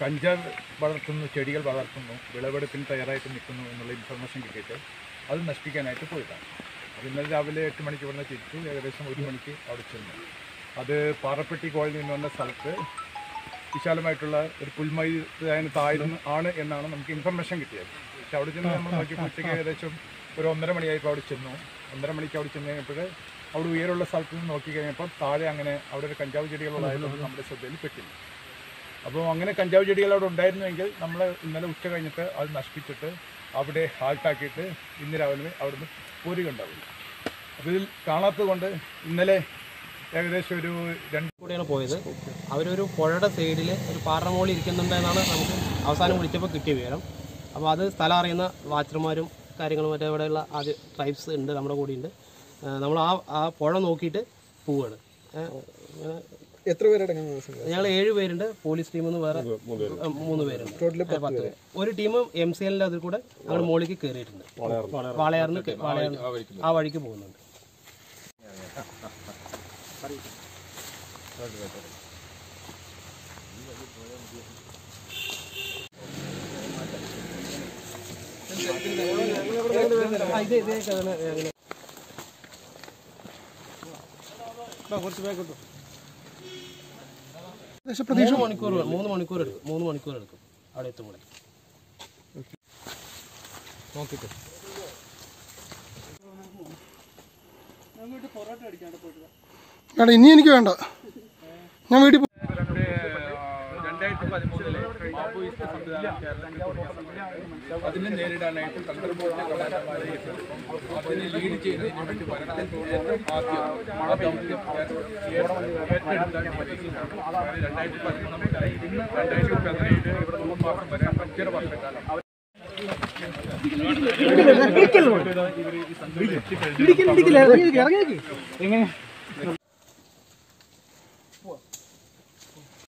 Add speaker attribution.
Speaker 1: കഞ്ചാവ് വളർത്തുന്നു ചെടികൾ വളർത്തുന്നു വിളവെടുപ്പിന് തയ്യാറായിട്ട് നിൽക്കുന്നു എന്നുള്ള ഇൻഫർമേഷൻ കിട്ടിയിട്ട് അത് നശിപ്പിക്കാനായിട്ട് പോയതാണ് അത് ഇന്നലെ രാവിലെ എട്ട് മണിക്ക് വന്ന് തിരിച്ചു ഏകദേശം ഒരു മണിക്ക് അവിടെ ചെന്നു അത് പാറപ്പെട്ടി കോളനി എന്ന് പറഞ്ഞ സ്ഥലത്ത് വിശാലമായിട്ടുള്ള ഒരു പുൽമൈതാനത്തായിരുന്നു ആണ് എന്നാണ് നമുക്ക് ഇൻഫർമേഷൻ കിട്ടിയത് പക്ഷെ അവിടെ ചെന്ന് നമ്മൾ നോക്കിയപ്പോൾ ഉച്ചയ്ക്ക് ഏകദേശം ഒരു ഒന്നര മണിയായപ്പോൾ അവിടെ ചെന്നു ഒന്നര മണിക്ക് അവിടെ ചെന്ന് കഴിഞ്ഞപ്പോൾ അവിടെ ഉയരമുള്ള സ്ഥലത്ത് നിന്ന് നോക്കി കഴിഞ്ഞപ്പോൾ താഴെ അങ്ങനെ അവിടെ ഒരു കഞ്ചാവ് ചെടികളുള്ളതായതൊന്നും നമ്മുടെ ശ്രദ്ധയിൽ പെട്ടില്ല അപ്പോൾ അങ്ങനെ കഞ്ചാവ് ചെടികൾ അവിടെ ഉണ്ടായിരുന്നുവെങ്കിൽ നമ്മൾ ഇന്നലെ ഉച്ച കഴിഞ്ഞിട്ട് അത് നശിപ്പിച്ചിട്ട് അവിടെ ഹാൾട്ടാക്കിയിട്ട് ഇന്ന് രാവിലെ അവിടുന്ന് പോരുകയുണ്ടാവില്ല അപ്പോൾ ഇതിൽ കാണാത്തത് കൊണ്ട് ഇന്നലെ ഏകദേശം ഒരു രണ്ട്
Speaker 2: കൂടെയാണ് പോയത് അവരൊരു പുഴയുടെ സൈഡിൽ ഒരു പാറ മുകളിൽ ഇരിക്കുന്നുണ്ട് എന്നാണ് നമുക്ക് അവസാനം വിളിച്ചപ്പോൾ കിട്ടിയ വിവരം അപ്പോൾ അത് സ്ഥലം അറിയുന്ന വാച്ചർമാരും കാര്യങ്ങളും മറ്റേ ഇവിടെയുള്ള ആദ്യ ട്രൈബ്സ് ഉണ്ട് നമ്മുടെ കൂടെ ഉണ്ട് നമ്മൾ ആ ആ പുഴ നോക്കിയിട്ട് പോവുകയാണ്
Speaker 3: എത്ര പേരടങ്ങുന്ന ദിവസം
Speaker 2: ഞങ്ങൾ ഏഴ് പേരുണ്ട് പോലീസ് ടീമിൽ നിന്ന് വേറെ ആ, മൂന്ന് പേരുണ്ട് ഏ, പത്ത് പേര് ഒരു ടീം എം സി എല്ലിൻ്റെ അതിൽ കൂടെ ഞങ്ങൾ മുകളിലേക്ക് കയറിയിട്ടുണ്ട് വാളയാറിന് കേ- വാളയാറിന് ആ വഴിക്ക് പോകുന്നുണ്ട് ആ, ഇത് ഇതേ കഥ അങ്ങനെ മൂന്ന് മണിക്കൂർ മൂന്ന് മണിക്കൂർ എടുക്കും മൂന്ന് മണിക്കൂർ എടുക്കും അവിടെ എത്തുമ്പോൾ
Speaker 3: നോക്കിട്ട്
Speaker 4: വേണ്ട ഇനി എനിക്ക് വേണ്ട ഞാൻ വീട്ടിൽ പോ-
Speaker 1: രണ്ടായിരത്തി പതിമൂന്നിലെ മാവോയിസ്റ്റ് സംവിധാനം കേരളത്തിൽ തുടങ്ങിയ സമയത്ത് അതിനെ നേരിടാനായിട്ട് തന്ത്രപൂർണ്ണ കലാകാരന്മാരെ അതിനെ ലീഡ് ചെയ്ത് ഇതിനുവേണ്ടി ഭരണത്തിൽ ആദ്യം ആ ദൗത്യം ഏറ്റെടുത്താൻ പറ്റിയിട്ടുണ്ട് രണ്ടായിരത്തി പതിമൂന്ന് മുതൽ ഇന്ന് രണ്ടായിരത്തി പതിനേഴ് ഇവിടെ മൂന്ന് മാസം വരെ അഞ്ചര വർഷക്കാലം ഇവർ ഈ സംഘം എത്തിക്കഴിഞ്ഞു